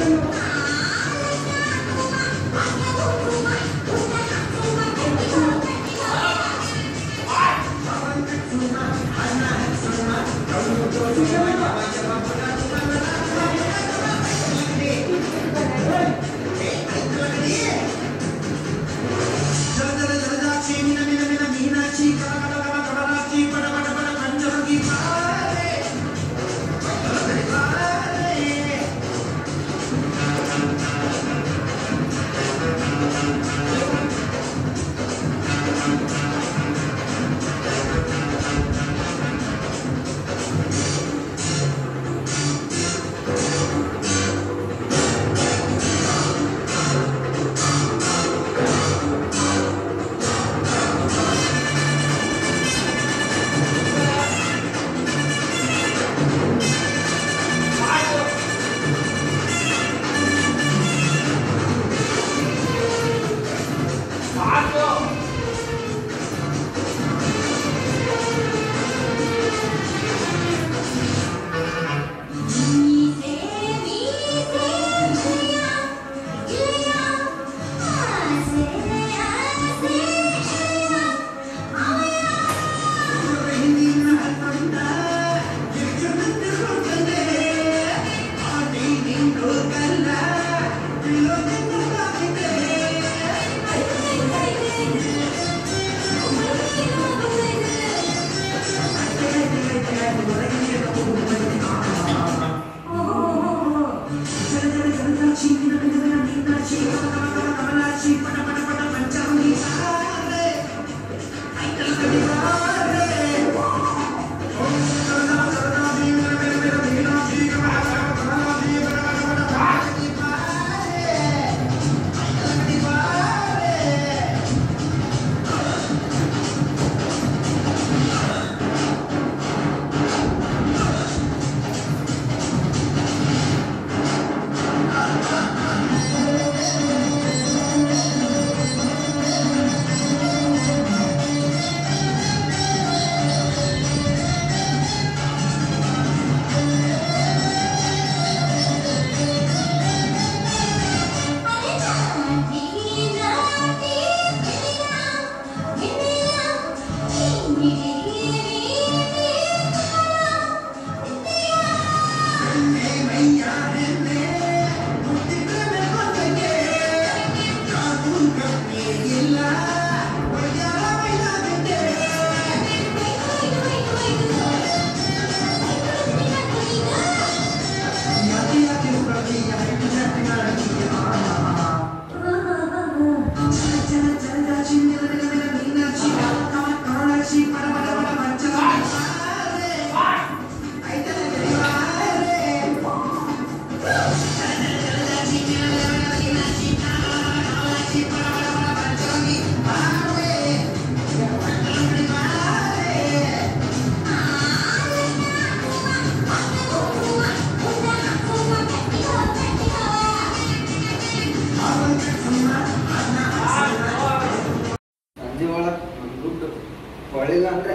ಸಂಜೆ ಒಳಗೆ ದುಡ್ಡು ಹೊಳಿಲ್ಲ ಅಂದ್ರೆ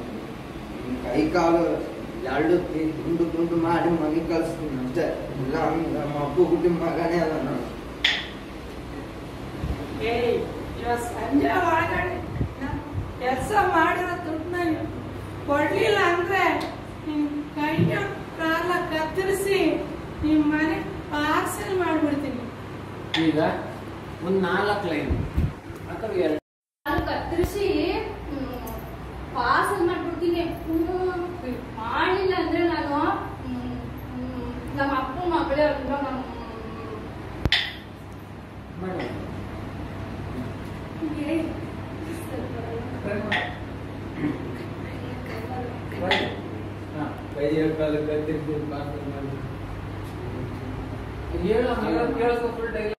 ಕೈ ಕಾಲು ಎರಡು ಕೈ ದುಂಡು ದುಂಡು ಮಾಡಿ ಮನೆ ಕಳಿಸ್ತೀನಿ ಅಷ್ಟೇ ಇಲ್ಲ ಅಂದ್ರೆ ನಮ್ಮ ಅಪ್ಪು ಹುಟ್ಟಿ ಮಗನೇ ಅದ ನಾನು ಏಯ್ ಇವತ್ತು ಸಂಜೆ ಒಳಗಡೆ ಕೆಲಸ ಮಾಡಿರೋ ದುಡ್ಡನ್ನ ಕೊಡ್ಲಿಲ್ಲ ಅಂದ್ರೆ ನಿನ್ ಕೈಯ ಕಾಲ ಕತ್ತರಿಸಿ ನಿಮ್ ಮನೆ ಪಾರ್ಸಲ್ ಮಾಡ್ಬಿಡ್ತೀನಿ ಈಗ ಒಂದ್ ನಾಲ್ಕು ಲೈನ್ ಅಥವಾ ಎರಡು ನಾನು ಕತ್ತರಿಸಿ ಪಾರ್ಸಲ್ ಮಾಡ್ಬಿಡ್ತೀನಿ ಹ್ಮ್, ಮಾಡಿಲ್ಲ ಅಂದ್ರೆ ನಾನು ಹ್ಮ್, ಹ್ಮ್, ನಮ್ಮ ಅಪ್ಪ ಮಗಳೇ ಅಲ್ವಾ ನಮ್ಮ ಮಾಡಿ ಏ, ಸ್ವಲ್ಪ ಮಾಡಿ. ಹಾ, ಕೈಯ ಕಾಲು ಕತ್ತಿರಿಸಿ ಪಾರ್ಸಲ್ ಮಾಡಿ ಹೇಳು ಹೇಳೋದು ಕೇಳಿಸ್ಕೊ ಫುಲ್ ಡೈಲಾಗ್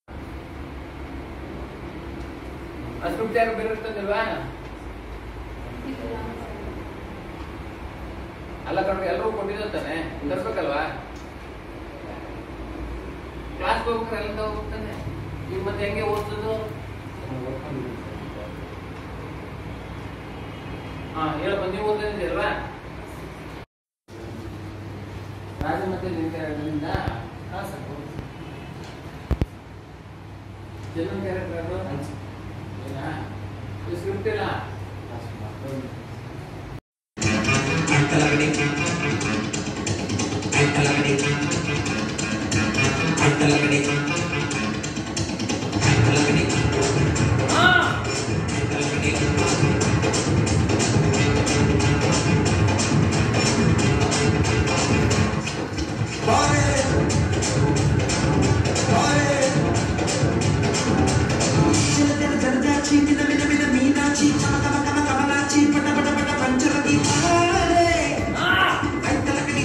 ಅಷ್ಟು ಯಾರು ಬೇರೆ ಇರ್ತದಲ್ವಾ ಅಲ್ಲ ಕಣ್ರಿ ಎಲ್ಲರೂ ಕೊಟ್ಟಿದ್ದ ತಾನೆ ತರ್ಬೇಕಲ್ವಾ ಕ್ಲಾಸ್ ಹೋಗ್ಬೇಕಾರೆ ಎಲ್ಲ ಹೋಗ್ತಾನೆ ಈಗ ಮತ್ತೆ ಹೆಂಗೆ ಓದ್ಸೋದು ಹಾ ಹೇಳಪ್ಪ ನೀವು ಓದ್ತಿದ್ದೀರಲ್ವಾ ರಾಜ ಮತ್ತೆ ನಿಂತ ಎರಡರಿಂದ ಹಾ ಸರ್ ಜನ ಕ್ಯಾರೆಕ್ಟರ್ ಅದು ಏನಾ ಸ್ಕ್ರಿಪ್ಟ್ ಇಲ್ಲ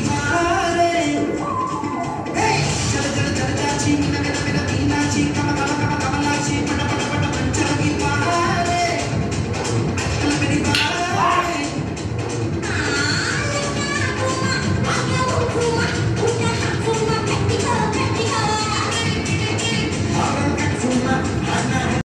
Hey!